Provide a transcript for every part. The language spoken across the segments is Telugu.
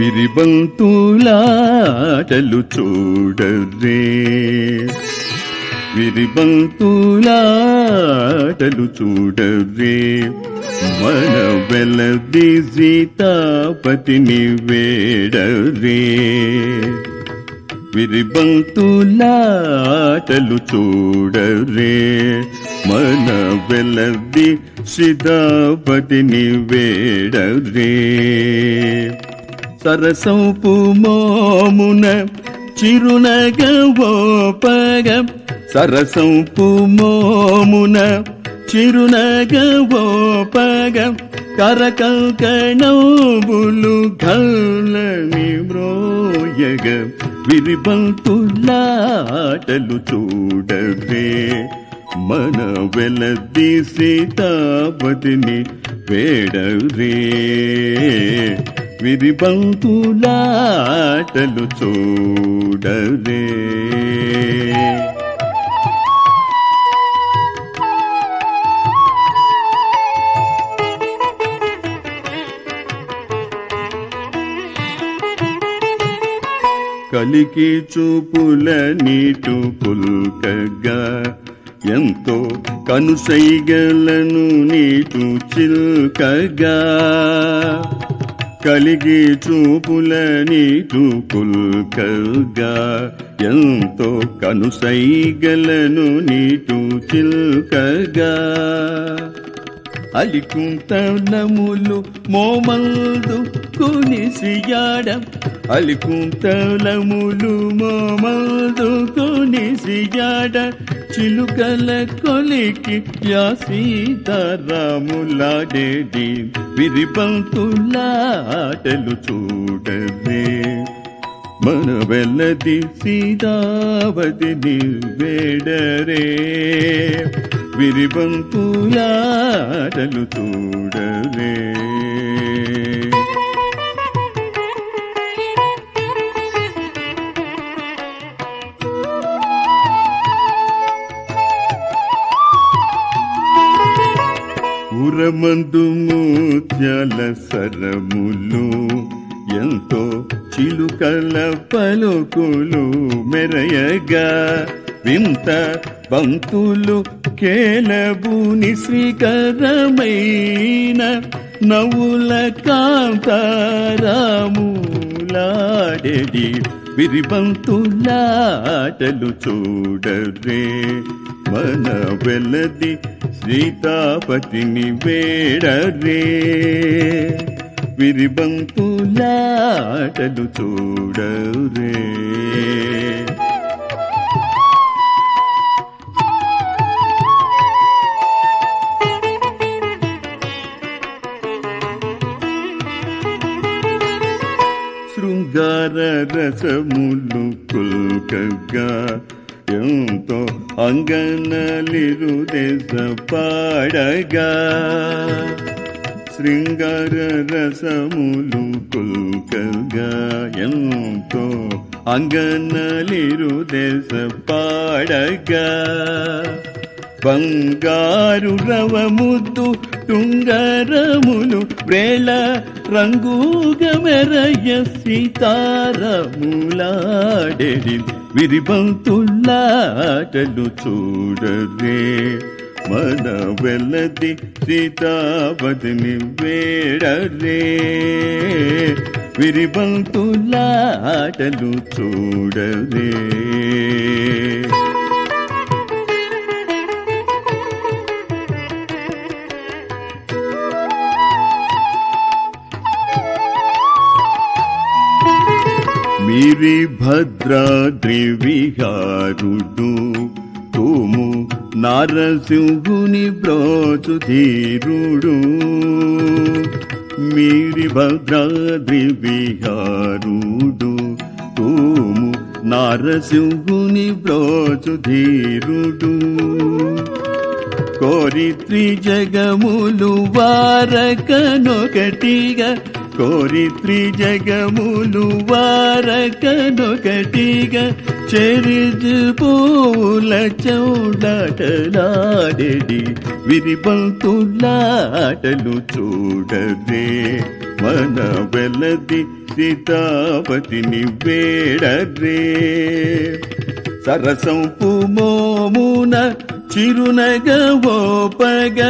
విరిబంతులాటలు చూడరే విరిబంతులాటలు చూడరే మన వెలది సీతాపతిని వేడరే విరిబంతులాటలు చూడరే మన వెలది సీతాపతిని వేడరే సరసంపు మోమున చిరునగవోపగ సరసంపు మోమున చిరునగవోపగ కరకంకణంబులు గల్లని మ్రోయగ విరిబంతులాటలు చూడరే మన వెలది సీతాపతిని వేడరే విరిబంతులాటలు చూడరే కలికి చూపుల నీటు పుల్కగా ఎంతో కనుసైగలను నీటు చిల్కగా కలిగి చూపుల నీటు పుల్కగా ఎంతో కనుసైగలను నీటు చిల్కగా అలికుంతలములు మోమందు కొనిసియాడ అలికుంతలములు మోమందు కొనిసియాడ చిలుకల కొలికి యా సీతారాములాడేది విరిబంతులాటలు చూడవే మన వెల్లది సీతావతిని వేడరే విరిబంతులాటలు చూడరే ఉరమందు ముత్యాల సరములు ఎంతో చిలుకల పలుకులు మెరయగా వింత బంతులు కేలబూని శ్రీకరమైన నవ్వుల కాంతారాములాడెడి విరిబంతులాటలు చూడరే మన వెలది సీతాపతిని వేడరే విరిబంతులాటలు చూడరే శృంగార రసములు కుల్కగా ఎంతో అంగనలిరు దేశ పాడగా శృంగార రసములు కుల్కగా ఎంతో అంగనలిరు దేశ పాడగా బంగారు రవముద్దు టుంగరములు ప్రేళ రంగుగా మెరయ సీతారములాడెడి విరిబంతులాటలు చూడరే మన వెల్లది సీతావతిని వేడరే విరిబంతులాటలు చూడరే మీరి భద్రాద్రి విహారుడు తోము నారసింహుని బ్రోచు ధీరుడు మీరి భద్రాద్రి విహారుడు తోము నారసింహుని బ్రోచు ధీరుడు కోరి త్రిజగములు వారకనొకటిగా కోరి త్రిజగములు వారకనొకటిగా చెరిజు పూల చౌడాటలాడెడి విరిబంతులాటలు చూడరే మన వెలది సీతాపతిని వేడరే సరసం పుమోమున చిరునగవోపగ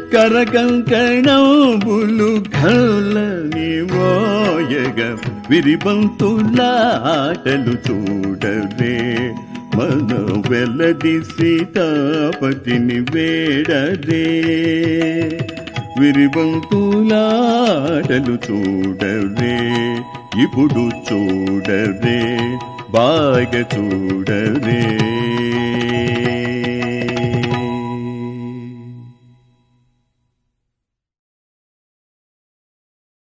కరకంకణంబులు కళ్ళని మోయగ విరిబంతులాటలు చూడరే మన వెలది సీతాపతిని వేడరే విరిబంతులాటలు చూడరే ఇప్పుడు చూడరే బాగా చూడరే